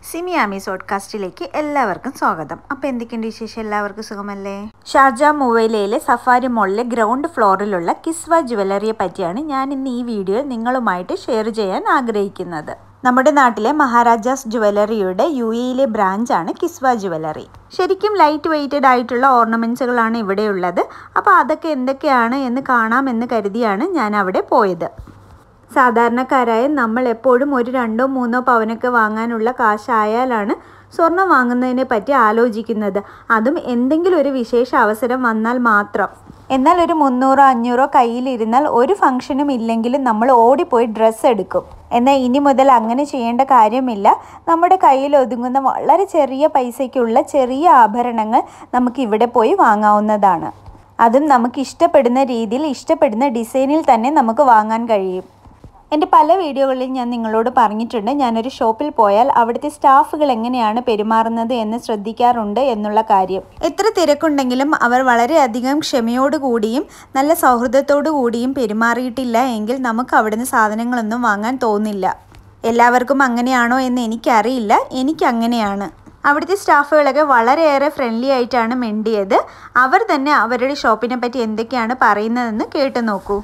സിമിയാമി സോഡ്കാസ്റ്റിലേക്ക് എല്ലാവർക്കും സ്വാഗതം അപ്പോൾ എന്തൊക്കെയുണ്ട് വിശേഷം എല്ലാവർക്കും സുഖമല്ലേ ഷാർജ മുവൈലയിലെ സഫാരി മോളിലെ ഗ്രൗണ്ട് ഫ്ലോറിലുള്ള കിസ്വ ജുവലറിയെ പറ്റിയാണ് ഞാൻ ഇന്ന് ഈ വീഡിയോ നിങ്ങളുമായിട്ട് ഷെയർ ചെയ്യാൻ ആഗ്രഹിക്കുന്നത് നമ്മുടെ നാട്ടിലെ മഹാരാജാസ് ജുവലറിയുടെ യു എയിലെ ബ്രാഞ്ചാണ് കിസ്വ ജുവലറി ശരിക്കും ലൈറ്റ് വെയ്റ്റഡ് ആയിട്ടുള്ള ഓർണമെൻറ്റ്സുകളാണ് ഇവിടെയുള്ളത് അപ്പോൾ അതൊക്കെ എന്തൊക്കെയാണ് എന്ന് കാണാമെന്ന് കരുതിയാണ് ഞാൻ അവിടെ പോയത് സാധാരണക്കാരായ നമ്മൾ എപ്പോഴും ഒരു രണ്ടോ മൂന്നോ പവനൊക്കെ വാങ്ങാനുള്ള കാശായാലാണ് സ്വർണം വാങ്ങുന്നതിനെ പറ്റി ആലോചിക്കുന്നത് അതും എന്തെങ്കിലും ഒരു വിശേഷ അവസരം വന്നാൽ മാത്രം എന്നാൽ ഒരു മുന്നൂറോ അഞ്ഞൂറോ കയ്യിലിരുന്നാൽ ഒരു ഫംഗ്ഷനും ഇല്ലെങ്കിലും നമ്മൾ ഓടിപ്പോയി ഡ്രസ്സ് എടുക്കും എന്നാൽ ഇനി മുതൽ അങ്ങനെ ചെയ്യേണ്ട കാര്യമില്ല നമ്മുടെ കയ്യിൽ ഒതുങ്ങുന്ന വളരെ ചെറിയ പൈസയ്ക്കുള്ള ചെറിയ ആഭരണങ്ങൾ നമുക്ക് ഇവിടെ പോയി വാങ്ങാവുന്നതാണ് അതും നമുക്ക് ഇഷ്ടപ്പെടുന്ന രീതിയിൽ ഇഷ്ടപ്പെടുന്ന ഡിസൈനിൽ തന്നെ നമുക്ക് വാങ്ങാൻ കഴിയും എൻ്റെ പല വീഡിയോകളിൽ ഞാൻ നിങ്ങളോട് പറഞ്ഞിട്ടുണ്ട് ഞാനൊരു ഷോപ്പിൽ പോയാൽ അവിടുത്തെ സ്റ്റാഫുകൾ എങ്ങനെയാണ് പെരുമാറുന്നത് എന്ന് ശ്രദ്ധിക്കാറുണ്ട് എന്നുള്ള കാര്യം എത്ര തിരക്കുണ്ടെങ്കിലും അവർ വളരെയധികം ക്ഷമയോടുകൂടിയും നല്ല സൗഹൃദത്തോടു കൂടിയും പെരുമാറിയിട്ടില്ല എങ്കിൽ നമുക്ക് അവിടുന്ന് സാധനങ്ങളൊന്നും വാങ്ങാൻ തോന്നില്ല എല്ലാവർക്കും അങ്ങനെയാണോ എന്ന് എനിക്കറിയില്ല എനിക്കങ്ങനെയാണ് അവിടുത്തെ സ്റ്റാഫുകളൊക്കെ വളരെയേറെ ഫ്രണ്ട്ലി ആയിട്ടാണ് മിണ്ടിയത് അവർ തന്നെ അവരുടെ ഷോപ്പിനെ പറ്റി എന്തൊക്കെയാണ് പറയുന്നതെന്ന് കേട്ടു നോക്കൂ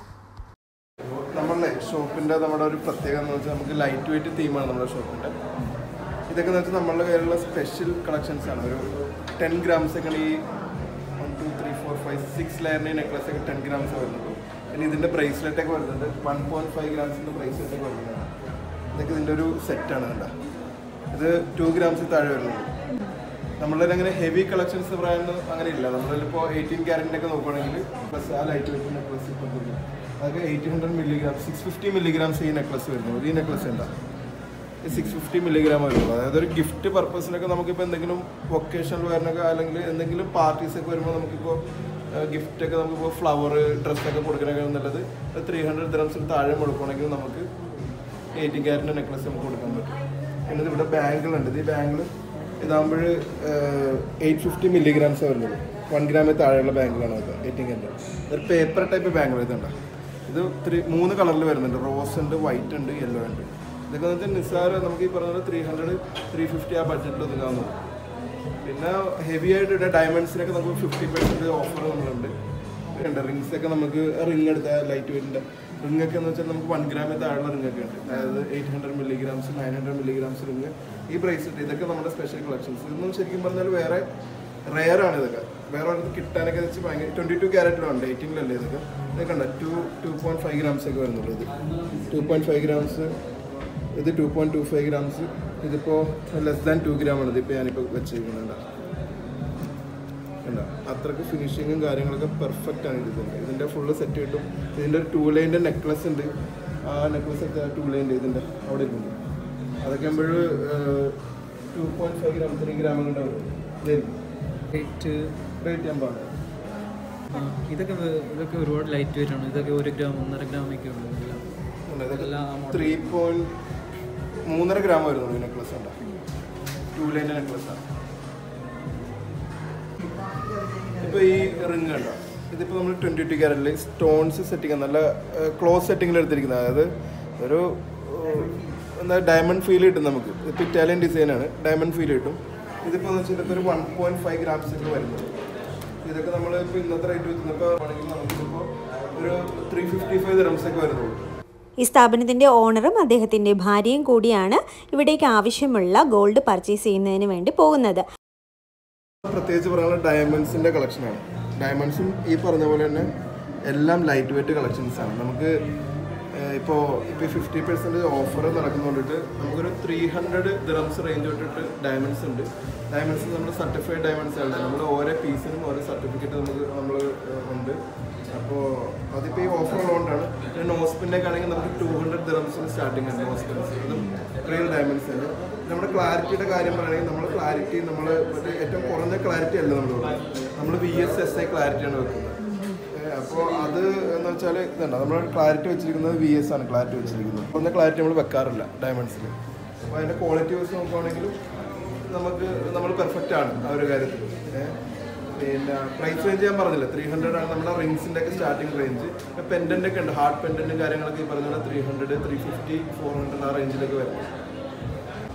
നമ്മളുടെ ഷോപ്പിൻ്റെ നമ്മുടെ ഒരു പ്രത്യേകത എന്ന് വെച്ചാൽ നമുക്ക് ലൈറ്റ് വെയിറ്റ് തീമാണ് നമ്മുടെ ഷോപ്പിൻ്റെ ഇതൊക്കെ എന്ന് വെച്ചാൽ നമ്മളുടെ കയ്യിലുള്ള സ്പെഷ്യൽ കളക്ഷൻസ് ആണ് ഒരു ടെൻ ഗ്രാംസ് ഒക്കെ ഈ one two three four five six ലെയറിൻ്റെ നെക്ലസ് ഒക്കെ ടെൻ ഗ്രാംസ് വരുന്നുള്ളൂ പിന്നെ ഇതിൻ്റെ ബ്രേസ്ലെറ്റ് ഒക്കെ വരുന്നുണ്ട് വൺ പോയിൻറ്റ് ഫൈവ് ഗ്രാംസിൻ്റെ ബ്രേസ്ലെറ്റ് ഒക്കെ വരുന്നുണ്ട് ഇതൊക്കെ ഇതിൻ്റെ ഒരു സെറ്റാണ് കണ്ട ഇത് ടു ഗ്രാംസിൽ താഴെ വരുന്നുള്ളൂ നമ്മളിൽ അങ്ങനെ ഹെവി കളക്ഷൻസ് പറയാനൊന്നും അങ്ങനെ ഇല്ല നമ്മളിപ്പോൾ എയ്റ്റീൻ ക്യാരറ്റിൻ്റെ ഒക്കെ നോക്കുകയാണെങ്കിൽ പ്ലസ് ആ ലൈറ്റ് വെയിറ്റ് നെക്ലസ് ഇപ്പം വരും അതൊക്കെ eight hundred milligram six fifty milligrams ഈ നെക്ലസ് വരുന്നു ഈ നെക്ലസ് എന്താ സിക്സ് ഫിഫ്റ്റി മില്ലിഗ്രാം വരുള്ളൂ അതായത് ഒരു ഗിഫ്റ്റ് പർപ്പസിനൊക്കെ നമുക്കിപ്പോൾ എന്തെങ്കിലും വൊക്കേഷണൽ വരുന്നൊക്കെ അല്ലെങ്കിൽ എന്തെങ്കിലും പാർട്ടീസ് ഒക്കെ വരുമ്പോൾ നമുക്കിപ്പോൾ ഗിഫ്റ്റ് ഒക്കെ നമുക്കിപ്പോൾ ഫ്ലവർ ഡ്രസ്സൊക്കെ കൊടുക്കണൊക്കെ നല്ലത് ത്രീ ഹൺഡ്രഡ് ദ്രംസിന് താഴെ കൊടുക്കണമെങ്കിൽ നമുക്ക് എയ്റ്റീൻ ക്യാരറ്റിൻ്റെ നെക്ലസ് നമുക്ക് കൊടുക്കാൻ പറ്റും പിന്നെ ഇവിടെ ബാങ്കിളുണ്ട് ഈ ബാങ്കിൾ ഇതാകുമ്പോൾ എയ്റ്റ് ഫിഫ്റ്റി മില്ലിഗ്രാംസ് വരുന്നത് വൺ ഗ്രാമിൽ താഴെയുള്ള ബാങ്കിലാണ് അത് എയ്റ്റീൻ ക്യാരറ്റ് ഇതൊരു പേപ്പർ ടൈപ്പ് ബാങ്കിൾ ഇതുണ്ട് ഇത് ത്രീ മൂന്ന് കളറിൽ വരുന്നുണ്ട് റോസ് ഉണ്ട് വൈറ്റ് ഉണ്ട് യെല്ലോ ഉണ്ട് ഇതൊക്കെ എന്ന് വെച്ചാൽ നിസ്സാര നമുക്ക് ഈ പറഞ്ഞ ത്രീ ഹൺഡ്രഡ് ത്രീ ഫിഫ്റ്റി ആ ബഡ്ജറ്റിൽ ഒതുങ്ങാവുന്നു പിന്നെ ഹെവി ആയിട്ട് ഇവിടെ ഡയമണ്ട്സിനൊക്കെ നമുക്ക് ഫിഫ്റ്റി പെർസെൻറ്റ് ഓഫർ നമ്മളുണ്ട് ഉണ്ട് റിങ്സ് ഒക്കെ നമുക്ക് റിങ് എടുത്ത ലൈറ്റ് വെയിറ്റിൻ്റെ റിങ് ഒക്കെ എന്ന് വെച്ചാൽ നമുക്ക് വൺ ഗ്രാമിൽ താഴെയുള്ള റിങ് ഒക്കെ ഉണ്ട് അതായത് eight hundred milligrams nine hundred milligrams ring ഈ ബ്രേസ്ലെറ്റ് ഇതൊക്കെ നമ്മുടെ സ്പെഷ്യൽ കളക്ഷൻസ് ഇതൊന്നും ശരിക്കും പറഞ്ഞാൽ വേറെ റെയർ ആണ് ഇതൊക്കെ വേറെ ഒരിടത്ത് കിട്ടാനൊക്കെ വെച്ച് ഭയങ്കര ട്വൻറ്റി ടു ക്യാരറ്റിലുണ്ട് എയ്റ്റീനിലല്ലേ ഇതൊക്കെ ഇതൊക്കെ ഉണ്ട് two two point five grams ഒക്കെ വരുന്നുള്ളൂ ഇത് ടു പോയിൻറ്റ് ഫൈവ് ഗ്രാംസ് ഇത് two point two five grams ഇതിപ്പോൾ ലെസ് ദാൻ ടു ഗ്രാം ആണ് ഇതിപ്പോൾ ഞാനിപ്പോൾ വെച്ചിരിക്കുന്നുണ്ട് കണ്ടോ അത്രക്ക് ഫിനിഷിങ്ങും കാര്യങ്ങളൊക്കെ പെർഫെക്റ്റ് ആണ് ഇതിൻ്റെ ഇതിൻ്റെ ഫുള്ള് സെറ്റ് കിട്ടും ഇതിൻ്റെ ഒരു ടൂ ലൈൻ്റെ നെക്ലസ് ഉണ്ട് ആ നെക്ലസ് ഒക്കെ ടൂ ലൈൻ്റെ ഇതിൻ്റെ അവിടെ ഇരിക്കുന്നു അതൊക്കെ ആകുമ്പോൾ two point five gram three gram കൊണ്ട് വരും ഇതായിരിക്കും റേറ്റ് റേറ്റ് ചെയ്യാൻ പാടില്ല ഇതൊക്കെ വേ- ഇതൊക്കെ ഒരുപാട് ലൈറ്റ് വെയിറ്റ് ആണ് ഇതൊക്കെ ഒരു ഗ്രാം ഒന്നര ഗ്രാമൊക്കെ ഉള്ളൂ എല്ലാം എല്ലാം ആ model. ത്രീ പോയിൻറ്റ് മൂന്നര ഗ്രാം വരുന്നുള്ളൂ ഈ നെക്ലസ് ഉണ്ട് ടൂ ലൈൻ്റെ നെക്ലസ് ആണ് ഇപ്പോൾ ഈ റിങ് ഉണ്ടോ ഇതിപ്പോൾ നമ്മൾ ട്വൻറ്റി ടു ക്യാരറ്റിൽ സ്റ്റോൺസ് സെറ്റിങ് നല്ല ക്ലോസ് സെറ്റിങ്ങിൽ എടുത്തിരിക്കുന്നത് അതായത് ഒരു ഏഹ്, എന്താ ഡയമണ്ട് ഫീൽ കിട്ടും നമുക്ക് ഇപ്പോൾ ഇറ്റാലിയൻ ഡിസൈനാണ് ഡയമണ്ട് ഫീൽ കിട്ടും ഇതിപ്പോൾ എന്ന് വെച്ചാൽ ഇതൊക്കെ ഒരു വൺ പോയിൻറ്റ് ഫൈവ് ഗ്രാംസ് ഒക്കെ വരുന്നത് ഇതൊക്കെ നമ്മൾ ഇപ്പോൾ ഇന്നത്തെ റേറ്റ് വെച്ചിപ്പോൾ ആണെങ്കിൽ നമുക്കിപ്പോൾ ഒരു ത്രീ ഫിഫ്റ്റി ഫൈവ് റംസ് ഒക്കെ വരുന്നുള്ളൂ ഈ സ്ഥാപനത്തിൻ്റെ ഓണറും അദ്ദേഹത്തിൻ്റെ ഭാര്യയും കൂടിയാണ് ഇവിടേക്ക് ആവശ്യമുള്ള ഗോൾഡ് പർച്ചേസ് ചെയ്യുന്നതിന് വേണ്ടി പോകുന്നത് പ്രത്യേകിച്ച് പറയാനുള്ള ഡയമണ്ട്സിൻ്റെ കളക്ഷനാണ് ഡയമണ്ട്സും ഈ പറഞ്ഞ പോലെ തന്നെ എല്ലാം ലൈറ്റ് വെയിറ്റ് കളക്ഷൻസ് ആണ് നമുക്ക് ഇപ്പോൾ ഇപ്പോൾ ഫിഫ്റ്റി പെർസെൻറ്റേജ് ഓഫർ നടക്കുന്നതുകൊണ്ടിട്ട് നമുക്കൊരു ത്രീ ഹൺഡ്രഡ് ദിറംസ് റേഞ്ച് തൊട്ടിട്ട് ഡയമണ്ട്സ് ഉണ്ട് ഡയമണ്ട്സ് നമ്മൾ സർട്ടിഫൈഡ് ഡയമണ്ട്സ് അല്ല നമ്മൾ ഓരോ പീസിനും ഓരോ സർട്ടിഫിക്കറ്റ് നമുക്ക് നമ്മൾ ഉണ്ട് അപ്പോൾ അതിപ്പോൾ ഈ ഓഫർ ഉള്ളതുകൊണ്ടാണ് പിന്നെ നോസ്പിൻ്റെ ഒക്കെ ആണെങ്കിൽ നമുക്ക് ടു ഹൺഡ്രഡ് ദിറംസിന് സ്റ്റാർട്ടിംഗ് ഉണ്ട് നോസ്പിൻസ് അതും റിയൽ ഡയമണ്ട്സ് ഉണ്ട് നമ്മുടെ ക്ലാരിറ്റിയുടെ കാര്യം പറയുകയാണെങ്കിൽ നമ്മൾ ക്ലാരിറ്റി നമ്മൾ മറ്റേ ഏറ്റവും കുറഞ്ഞ ക്ലാരിറ്റി അല്ല നമ്മൾ നമ്മൾ വി എസ് എസ് ഐ ക്ലാരിറ്റിയാണ് വെക്കുന്നത് അപ്പോൾ അത് എന്ന് വെച്ചാൽ ഇതുണ്ട് നമ്മൾ ക്ലാരിറ്റി വെച്ചിരിക്കുന്നത് വി എസ് ആണ് ക്ലാരിറ്റി വെച്ചിരിക്കുന്നത് കുറഞ്ഞ ക്ലാരിറ്റി നമ്മൾ വെക്കാറില്ല ഡയമണ്ട്സിൽ അപ്പോൾ അതിൻ്റെ ക്വാളിറ്റി വെച്ച് നോക്കുവാണെങ്കിലും നമുക്ക് നമ്മൾ പെർഫെക്റ്റ് ആണ് ആ ഒരു കാര്യത്തിൽ ഏഹ് പിന്നെ പ്രൈസ് റേഞ്ച് ഞാൻ പറഞ്ഞില്ല ത്രീ ഹൺഡ്രഡ് ആണ് നമ്മുടെ റിങ്സിൻ്റെ ഒക്കെ സ്റ്റാർട്ടിംഗ് റേഞ്ച് പെൻഡൻ്റ് ഒക്കെ ഉണ്ട് ഹാർട്ട് പെൻഡൻറ്റും കാര്യങ്ങളൊക്കെ ഈ പറഞ്ഞ പോലെ three hundred three fifty four hundred ആ റേഞ്ചിലൊക്കെ വരുന്നത്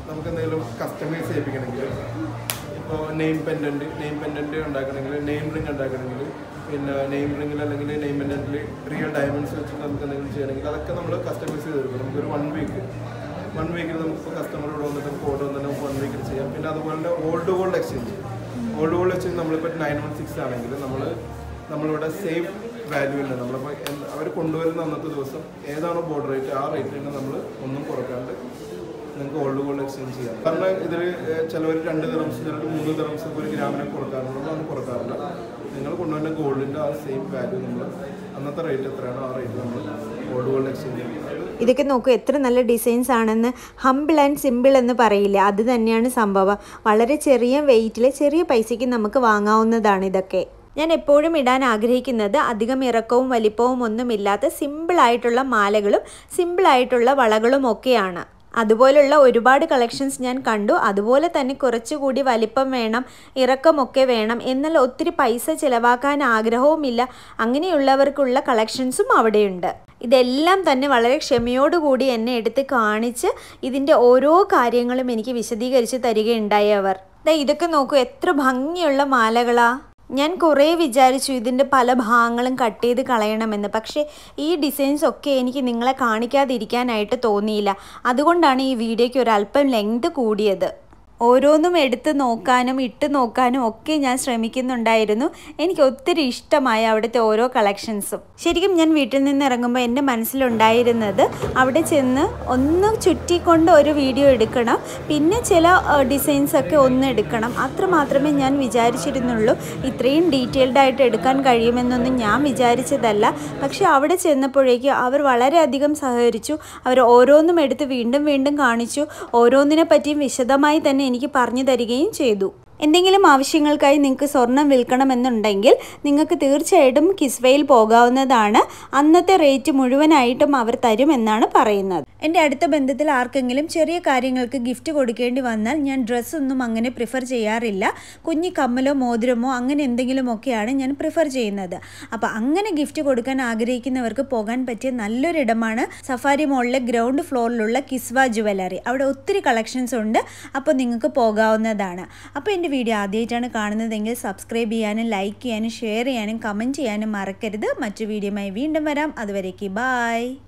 നമുക്ക് എന്തെങ്കിലും കസ്റ്റമൈസ് ചെയ്യിപ്പിക്കണമെങ്കിൽ ഇപ്പോൾ നെയിം പെൻഡൻറ്റ് നെയിം പെൻഡൻറ്റ് ഉണ്ടാക്കണമെങ്കിൽ നെയിം റിംഗ് ഉണ്ടാക്കണമെങ്കിൽ പിന്നെ നെയിം റിംഗിൽ അല്ലെങ്കിൽ നെയിം പെൻഡൻറ്റിൽ റിയൽ ഡയമണ്ട്സ് വെച്ചിട്ട് നമുക്ക് എന്തെങ്കിലും ചെയ്യണമെങ്കിൽ അതൊക്കെ നമ്മൾ കസ്റ്റമൈസ് ചെയ്ത് കൊടുക്കും നമുക്കൊരു വൺ വീക്ക് വൺ വീക്കിൽ നമുക്ക് കസ്റ്റമർ ഇവിടെ വന്നിട്ട് നമുക്ക് ഓർഡർ വന്നിട്ട് നമുക്ക് വൺ വീക്കിൽ ചെയ്യാം പിന്നെ അതുപോലെ തന്നെ old gold exchange old gold exchange നമ്മളിപ്പോൾ നയൻ വൺ സിക്സ് ആണെങ്കിൽ നമ്മൾ നമ്മളിവിടെ സെയിം വാല്യൂ ഉണ്ട് നമ്മളിപ്പോൾ അവർ കൊണ്ടുവരുന്ന അന്നത്തെ ദിവസം ഏതാണോ ബോർഡർ റേറ്റ് ആ റേറ്റിന് നമ്മൾ ഒന്നും കുറക്കാണ്ട് നിങ്ങൾക്ക് ഓൾഡ് ഗോൾഡ് എക്സ്ചേഞ്ച് ചെയ്യാം കാരണം ഇതിൽ ചിലവർ രണ്ട് ദിറംസ് ചിലർ മൂന്ന് ദിറംസ് ഒക്കെ ഒരു ഗ്രാമിനെ കൊടുക്കാറുണ്ട് നമ്മളൊന്നും കുറക്കാറില്ല നിങ്ങൾ കൊണ്ടുവരുന്ന ഗോൾഡിൻ്റെ ആ സെയിം വാല്യൂ നമ്മൾ അന്നത്തെ റേറ്റ് എത്രയാണോ ആ റേറ്റ് നമ്മൾ ഓൾഡ് ഗോൾഡ് എക്സ്ചേഞ്ച് ചെയ്യും അത് ഇതൊക്കെ നോക്കൂ എത്ര നല്ല ഡിസൈൻസ് ആണെന്ന് ഹംബിൾ ആൻഡ് സിമ്പിൾ എന്ന് പറയില്ല അത് തന്നെയാണ് സംഭവം വളരെ ചെറിയ വെയിറ്റിൽ ചെറിയ പൈസയ്ക്ക് നമുക്ക് വാങ്ങാവുന്നതാണ് ഇതൊക്കെ ഞാൻ എപ്പോഴും ഇടാൻ ആഗ്രഹിക്കുന്നത് അധികം ഇറക്കവും വലിപ്പവും ഒന്നുമില്ലാത്ത സിമ്പിളായിട്ടുള്ള മാലകളും സിമ്പിളായിട്ടുള്ള വളകളും ഒക്കെയാണ് അതുപോലുള്ള ഒരുപാട് കളക്ഷൻസ് ഞാൻ കണ്ടു അതുപോലെ തന്നെ കുറച്ചുകൂടി വലിപ്പം വേണം ഇറക്കമൊക്കെ വേണം എന്നാൽ ഒത്തിരി പൈസ ചിലവാക്കാൻ ആഗ്രഹവുമില്ല അങ്ങനെയുള്ളവർക്കുള്ള കളക്ഷൻസും അവിടെയുണ്ട് ഇതെല്ലാം തന്നെ വളരെ ക്ഷമയോടുകൂടി എന്നെ എടുത്ത് കാണിച്ച് ഇതിൻ്റെ ഓരോ കാര്യങ്ങളും എനിക്ക് വിശദീകരിച്ച് തരികയുണ്ടായി അവർ ദേ ഇതൊക്കെ നോക്കൂ എത്ര ഭംഗിയുള്ള മാലകളാ ഞാൻ കുറേ വിചാരിച്ചു ഇതിൻ്റെ പല ഭാഗങ്ങളും കട്ട് ചെയ്ത് കളയണമെന്ന് പക്ഷേ ഈ ഡിസൈൻസ് ഒക്കെ എനിക്ക് നിങ്ങളെ കാണിക്കാതിരിക്കാനായിട്ട് തോന്നിയില്ല അതുകൊണ്ടാണ് ഈ വീഡിയോയ്ക്ക് ഒരു അല്പം ലെങ്ത് കൂടിയത് ഓരോന്നും എടുത്ത് നോക്കാനും ഇട്ട് നോക്കാനും ഒക്കെ ഞാൻ ശ്രമിക്കുന്നുണ്ടായിരുന്നു എനിക്ക് ഒത്തിരി ഇഷ്ടമായി അവിടുത്തെ ഓരോ കളക്ഷൻസും ശരിക്കും ഞാൻ വീട്ടിൽ നിന്ന് ഇറങ്ങുമ്പോൾ എൻ്റെ മനസ്സിലുണ്ടായിരുന്നത് അവിടെ ചെന്ന് ഒന്ന് ചുറ്റിക്കൊണ്ട് ഒരു വീഡിയോ എടുക്കണം പിന്നെ ചില ഡിസൈൻസ് ഒക്കെ ഒന്ന് എടുക്കണം അത്ര മാത്രമേ ഞാൻ വിചാരിച്ചിരുന്നുള്ളൂ ഇത്രയും ഡീറ്റെയിൽഡ് ആയിട്ട് എടുക്കാൻ കഴിയുമെന്നൊന്നും ഞാൻ വിചാരിച്ചതല്ല പക്ഷെ അവിടെ ചെന്നപ്പോഴേക്കും അവർ വളരെയധികം സഹകരിച്ചു അവർ ഓരോന്നും എടുത്ത് വീണ്ടും വീണ്ടും കാണിച്ചു ഓരോന്നിനെ പറ്റിയും വിശദമായി തന്നെ എനിക്ക് പറഞ്ഞു തരികയും ചെയ്തു എന്തെങ്കിലും ആവശ്യങ്ങൾക്കായി നിങ്ങൾക്ക് സ്വർണം വിൽക്കണമെന്നുണ്ടെങ്കിൽ നിങ്ങൾക്ക് തീർച്ചയായിട്ടും കിസ്വയിൽ പോകാവുന്നതാണ് അന്നത്തെ റേറ്റ് മുഴുവനായിട്ടും അവർ തരുമെന്നാണ് പറയുന്നത് എൻ്റെ അടുത്ത ബന്ധത്തിൽ ആർക്കെങ്കിലും ചെറിയ കാര്യങ്ങൾക്ക് ഗിഫ്റ്റ് കൊടുക്കേണ്ടി വന്നാൽ ഞാൻ ഡ്രസ്സൊന്നും അങ്ങനെ പ്രിഫർ ചെയ്യാറില്ല കുഞ്ഞി കമ്മലോ മോതിരമോ അങ്ങനെ എന്തെങ്കിലുമൊക്കെയാണ് ഞാൻ പ്രിഫർ ചെയ്യുന്നത് അപ്പോൾ അങ്ങനെ ഗിഫ്റ്റ് കൊടുക്കാൻ ആഗ്രഹിക്കുന്നവർക്ക് പോകാൻ പറ്റിയ നല്ലൊരിടമാണ് സഫാരി മോളിലെ ഗ്രൗണ്ട് ഫ്ലോറിലുള്ള കിസ്വ ജുവലറി അവിടെ ഒത്തിരി കളക്ഷൻസ് ഉണ്ട് അപ്പോൾ നിങ്ങൾക്ക് പോകാവുന്നതാണ് അപ്പോൾ എൻ്റെ വീഡിയോ ആദ്യമായിട്ടാണ് കാണുന്നതെങ്കിൽ സബ്സ്ക്രൈബ് ചെയ്യാനും ലൈക്ക് ചെയ്യാനും ഷെയർ ചെയ്യാനും കമൻറ്റ് ചെയ്യാനും മറക്കരുത് മറ്റു വീഡിയോയുമായി വീണ്ടും വരാം അതുവരേക്ക് ബായ്